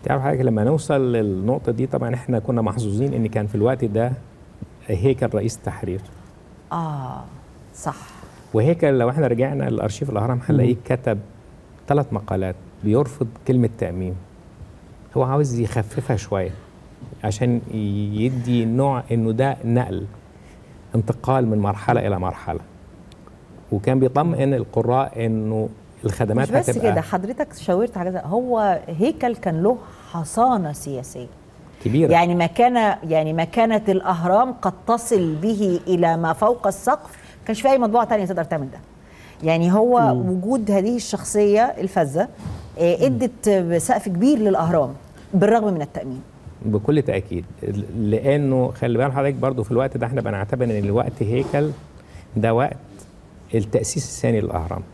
تعرف حضرتك لما نوصل للنقطه دي طبعا احنا كنا محظوظين ان كان في الوقت ده هيكل رئيس التحرير اه صح وهيكل لو احنا رجعنا لارشيف الاهرام هنلاقيه كتب ثلاث مقالات بيرفض كلمه تاميم هو عاوز يخففها شويه عشان يدي نوع انه ده نقل انتقال من مرحله الى مرحله وكان بيطمئن القراء انه الخدمات مش بس هتبقى كده حضرتك شاورت على ده هو هيكل كان له حصانه سياسيه كبيره يعني ما كان يعني ما كانت الاهرام قد تصل به الى ما فوق السقف ما كانش في اي مطبوعه تانية تقدر تعمل ده يعني هو م. وجود هذه الشخصيه الفذه آه، ادت سقف كبير للاهرام بالرغم من التامين بكل تاكيد لانه خلي بال حضرتك برضو في الوقت ده احنا بنعتبر ان الوقت هيكل ده وقت التاسيس الثاني للاهرام